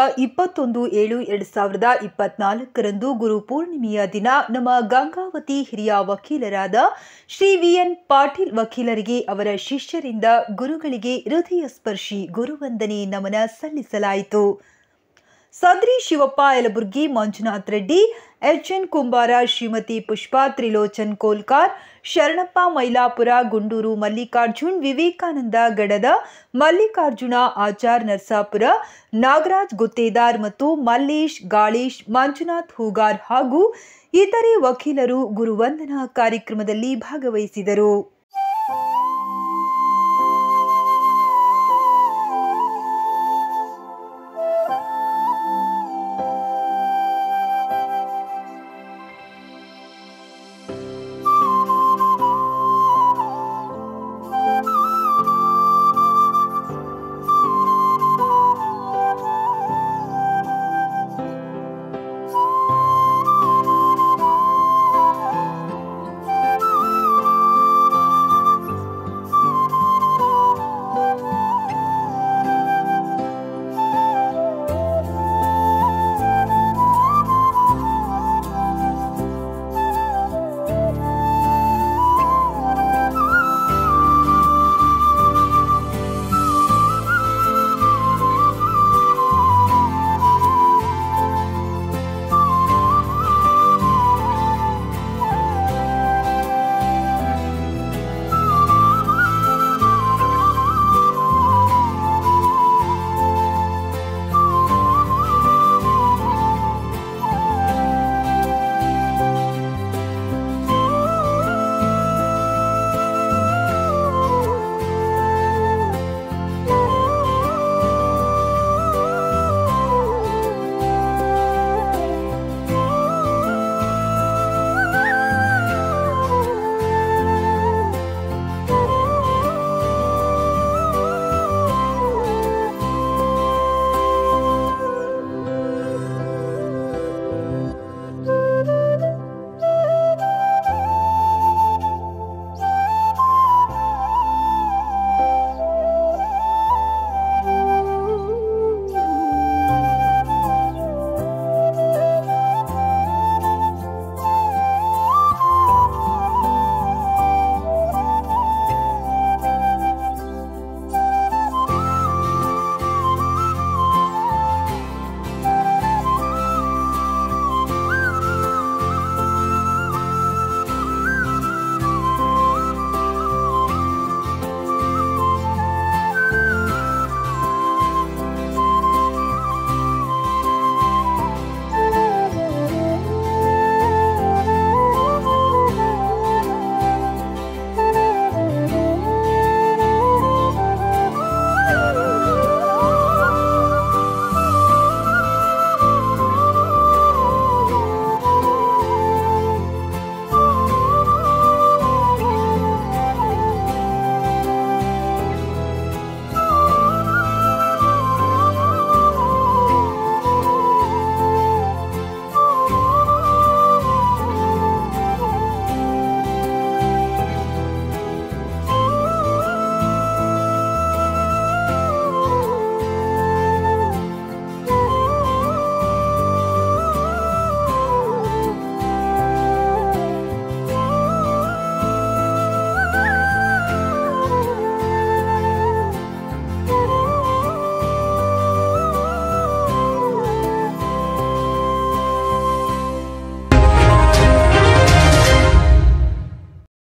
ಇಪ್ಪತ್ತೊಂದು ಏಳು ಎರಡು ಸಾವಿರದ ಇಪ್ಪತ್ನಾಲ್ಕರಂದು ಗುರು ಪೂರ್ಣಿಮೆಯ ದಿನ ನಮ್ಮ ಗಂಗಾವತಿ ಹಿರಿಯ ವಕೀಲರಾದ ಶ್ರೀ ವಿ ಎನ್ ಪಾಟೀಲ್ ವಕೀಲರಿಗೆ ಅವರ ಶಿಷ್ಯರಿಂದ ಗುರುಗಳಿಗೆ ಹೃದಯ ಸ್ಪರ್ಶಿ ಗುರುವಂದನೆ ನಮನ ಸಲ್ಲಿಸಲಾಯಿತು ಸದ್ರಿ ಶಿವಪ್ಪ ಯಲಬುರ್ಗಿ ಮಂಜುನಾಥ್ ರೆಡ್ಡಿ ಎಚ್ ಎನ್ ಕುಂಬಾರ ಶ್ರೀಮತಿ ಪುಷ್ಪಾ ತ್ರಿಲೋಚನ್ ಕೋಲ್ಕಾರ್ ಶರಣಪ್ಪ ಮೈಲಾಪುರ ಗುಂಡೂರು ಮಲ್ಲಿಕಾರ್ಜುನ್ ವಿವೇಕಾನಂದ ಗಡದ ಮಲ್ಲಿಕಾರ್ಜುನ ಆಚಾರ್ ನರ್ಸಾಪುರ ನಾಗರಾಜ್ ಗುತ್ತೇದಾರ್ ಮತ್ತು ಮಲ್ಲೇಶ್ ಗಾಳೇಶ್ ಮಂಜುನಾಥ್ ಹೂಗಾರ್ ಹಾಗೂ ಇತರೆ ವಕೀಲರು ಗುರುವಂದನಾ ಕಾರ್ಯಕ್ರಮದಲ್ಲಿ ಭಾಗವಹಿಸಿದರು